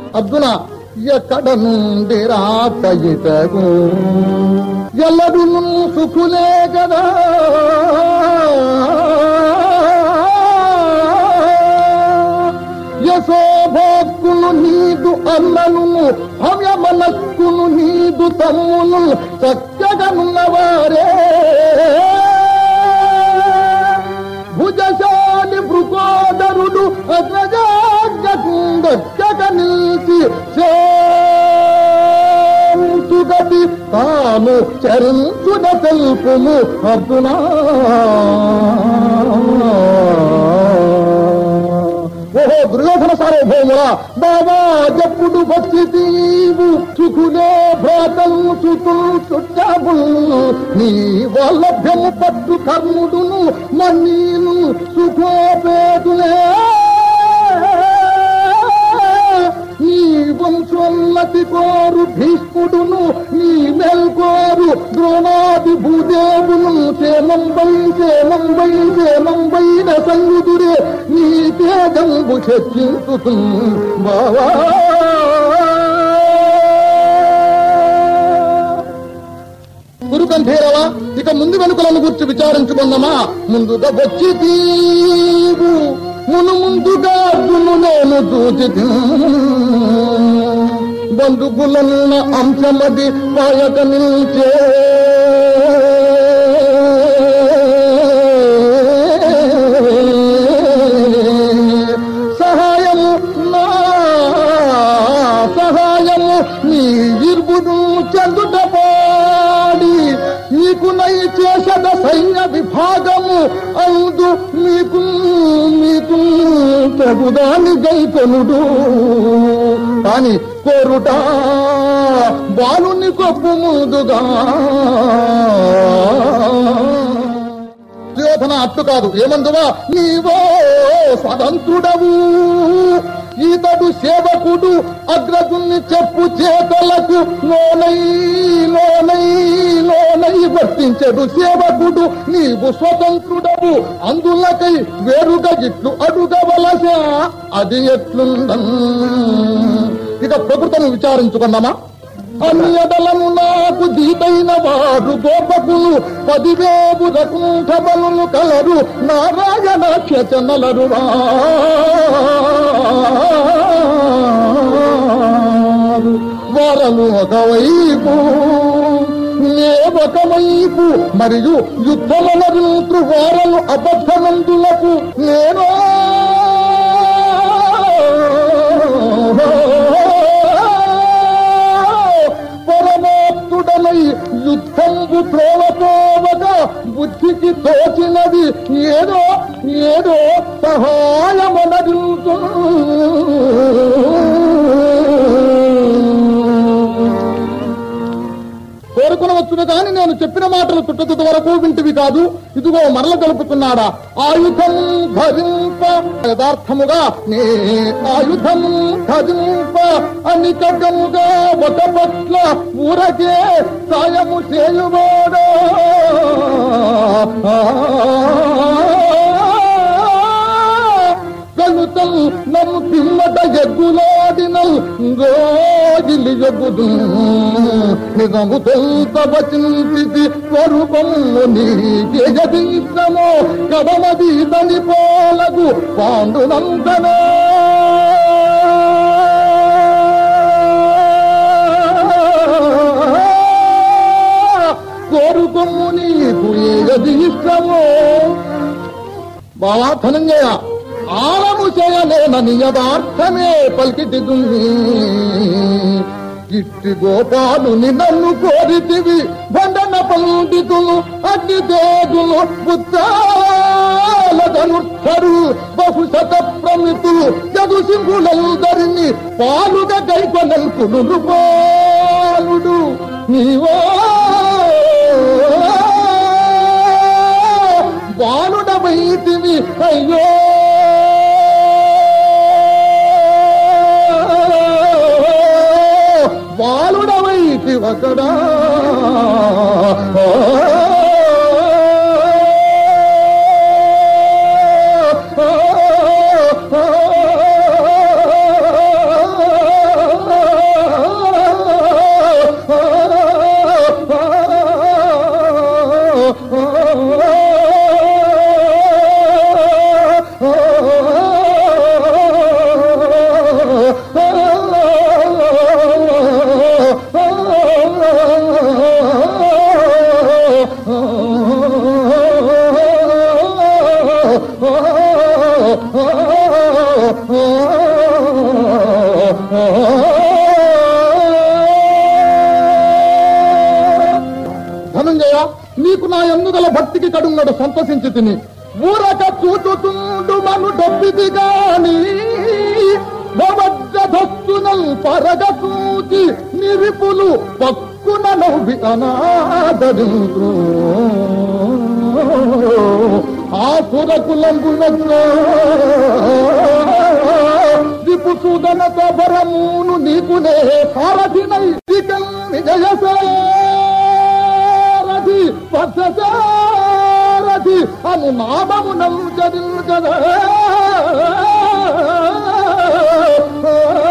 అర్జున ఎక్కడ నుండి రాక ఇతగు ఎల్లడు సుఖులే కదా యశోభోక్కులు నీదు అన్నను భవ్య మనస్కులు నీదు తమ్ములు చక్కగనున్నవారే భుజశాలి భృకోదరుడు అగ్రజాగకుండొచ్చక నిలిచి శాంతుగతి తాను చరించుద తెలుపుము అర్జునా ఓహో దుర్యోధన సార్వభౌముల బాబా జప్పుడు వచ్చి తీవు సుఖులే భ్రాతలు సుతులు చుట్టాబులు నీ వల్లభ్యము పట్టు కర్ముడును మన్నీను సుఖోపేతులే నీ వంశోన్నతి కోరు భీష్ముడును నీ మెల్కోరు ద్రోణాది భూదేవును చేమంబై చేమంబై చేమంబైన సంగుదురే నీ తేజంబు చర్చించు బావా గురుకంఠీరవా ఇక ముందు వెనుకలను గుర్చి విచారించుకుందామా ముందుగా వచ్చి తీవు మును ముందుగా అర్జును నేను చూచి బంధుకులన్న అంశమది పాయక నిల్చే సహాయము నా సహాయము నీ ఇర్బుడు చెందుట పాడి నీకు నై చేసద సైన్య విభాగము అందు మీకు మీకు తగుదాని గైకొనుడు కాని కోరుట బాలుని కొప్పు ముందుగా దుర్యోధన అట్టు కాదు ఏమందువా నీవో స్వతంత్రుడవు ఈతడు సేవకుడు అగ్రజుని చెప్పు చేతలకు లోనై లోనై లోనై వర్తించడు సేవకుడు నీవు స్వతంత్రుడవు అందులకై వేరుగా ఇట్లు అడుగవలసా అది ఎట్లుందన్ ఇక ప్రభుత్వం విచారించుకుందామా అన్యదలము నాకు దీటైన వారు గోపకులు పదివేపు రకుంఠబలు కలరు నారాయణ క్షనలరు వరలు ఒకవైపు నే ఒకవైపు మరియు యుద్ధమనరు వారలు అబద్ధమందులకు నేను పరమాత్ముడనై యుద్ధంబు త్రోవతోవగా బుద్ధికి తోచినది ఏదో ఏదో సహాయమనడుతూ కోరుకునవచ్చును కాని నేను చెప్పిన మాటలు చుట్టతుత వరకు వింటివి కాదు ఇదిగో మరల కలుపుతున్నాడా ఆయుధం ధరింప యథార్థముగా నే ఆయుధం ధరింప అనికటముగా ఒక పట్ల ఊరకే సాయము చేయువాడా కలుతం నన్ను పిమ్మట ఎగ్గులాడినల్ గోగిలి ఎగ్గుదు నిజము తొంత వచించి స్వరూపము నీకే జదించము కదమది దని పోలకు పాండునందనా కోరుకొమ్ము నీకు ఏది ఇష్టమో బావా ధనంజయ ఆలము చేయలేనని యథార్థమే పలికిటిదుంది ఇట్టి గోపాలుని నన్ను కోరితివి బండన పండితులు అగ్ని తేజులు బుద్ధాలదనుర్ధరు బహు శత ప్రమితులు జగు సింహులందరిని పాలుగా గైకొనల్కుడు పాలుడు నీవో బాలుడమైతివి అయ్యో బాలుడమైతి ఒకడా ధనంజయ నీకు నా ఎందుగల భక్తికి కడుంగడు సంతసించి తిని ఊరక చూచుతుండు మను డబ్బిది గాని నవద్రధస్సునల్ పరగ చూచి నిరిపులు పక్కున నవ్వి అనాదరించు ఆ సురకులంగునో దిపు సుదన తబరమును నీకునే సారథినై విజయ సారథి పథసారథి అను నామము నల్చదిల్ కదా